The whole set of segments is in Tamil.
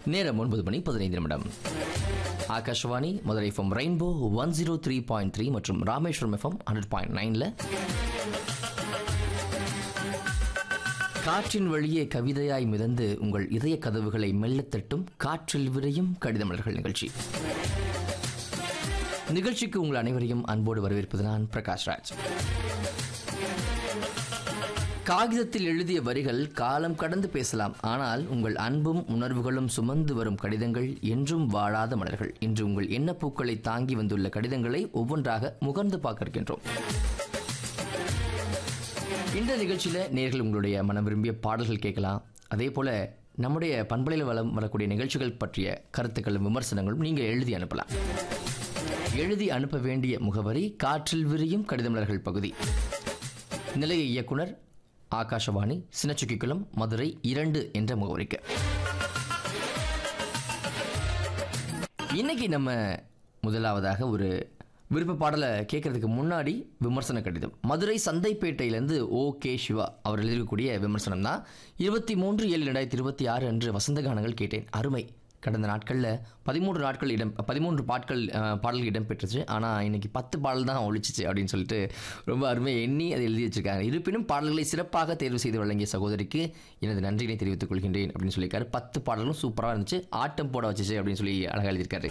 நேரம் ஒன்பது மணி பதினைந்து நிமிடம் Akashvani Madurai FM rainbow one zero three point three மற்றும் ராமேஸ்வரம் எஃப்எம் ஹண்ட்ரட் பாயிண்ட் நைனில் காற்றின் வழியே கவிதையாய் மிதந்து உங்கள் இதய கதவுகளை மெல்லத் தட்டும் காற்றில் விரையும் கடிதமலர்கள் நிகழ்ச்சி நிகழ்ச்சிக்கு உங்கள் அனைவரையும் அன்போடு வரவேற்பது நான் பிரகாஷ் ராஜ் காகிதத்தில் எழுதிய வரிகள் காலம் கடந்து பேசலாம் ஆனால் உங்கள் அன்பும் உணர்வுகளும் சுமந்து வரும் கடிதங்கள் என்றும் வாழாத மலர்கள் இன்று உங்கள் எண்ணப்பூக்களை தாங்கி வந்துள்ள கடிதங்களை ஒவ்வொன்றாக முகர்ந்து பார்க்க இருக்கின்றோம் இந்த நிகழ்ச்சியில் நேர்கள் உங்களுடைய மனம் விரும்பிய பாடல்கள் கேட்கலாம் அதே போல நம்முடைய பண்பலையில் வளம் வரக்கூடிய நிகழ்ச்சிகள் பற்றிய கருத்துக்களும் விமர்சனங்களும் நீங்கள் எழுதி அனுப்பலாம் எழுதி அனுப்ப வேண்டிய முகவரி காற்றில் விரியும் கடிதமலர்கள் பகுதி நிலைய இயக்குனர் ஆகாஷவாணி சின்னச்சுக்கிக்குளம் மதுரை இரண்டு என்ற முகவரிக்கு இன்னைக்கு நம்ம முதலாவதாக ஒரு விருப்ப பாடலை கேட்கறதுக்கு முன்னாடி விமர்சன கடிதம் மதுரை சந்தைப்பேட்டையிலேருந்து ஓ கே சிவா அவர் எழுதியிருக்கக்கூடிய விமர்சனம் தான் இருபத்தி மூன்று ஏழு ரெண்டாயிரத்தி இருபத்தி ஆறு அன்று வசந்த கானங்கள் கேட்டேன் அருமை கடந்த நாட்களில் பதிமூன்று நாட்கள் இடம் பதிமூன்று பாட்கள் அஹ், பாடல்கள் இடம்பெற்றுச்சு ஆனால் இன்னைக்கு பத்து பாடல் தான் ஒழிச்சிச்சு அப்படின்னு சொல்லிட்டு ரொம்ப அருமையை எண்ணி அதை எழுதி வச்சிருக்காங்க இருப்பினும் பாடல்களை சிறப்பாக தேர்வு செய்து வழங்கிய சகோதரிக்கு எனது நன்றியினை தெரிவித்துக் கொள்கின்றேன் அப்படின்னு சொல்லியிருக்காரு பத்து பாடல்களும் சூப்பராக இருந்துச்சு ஆட்டம் போட வச்சுச்சு அப்படின்னு சொல்லி அழகாக எழுதியிருக்காரு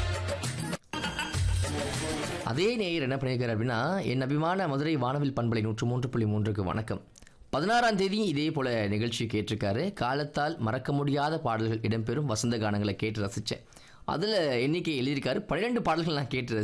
அதே நேயர் என்ன பண்ணியிருக்காரு அப்படின்னா என் அபிமான மதுரை வானவில் பண்பலை நூற்று மூன்று புள்ளி மூன்றுக்கு வணக்கம் பதினாறாம் தேதி இதே போல நிகழ்ச்சி கேட்டிருக்காரு காலத்தால் மறக்க முடியாத பாடல்கள் இடம்பெறும் வசந்த கானங்களை கேட்டு ரசித்தேன் அதில் எண்ணிக்கை எழுதியிருக்காரு பன்னிரெண்டு பாடல்கள் நான் கேட்டு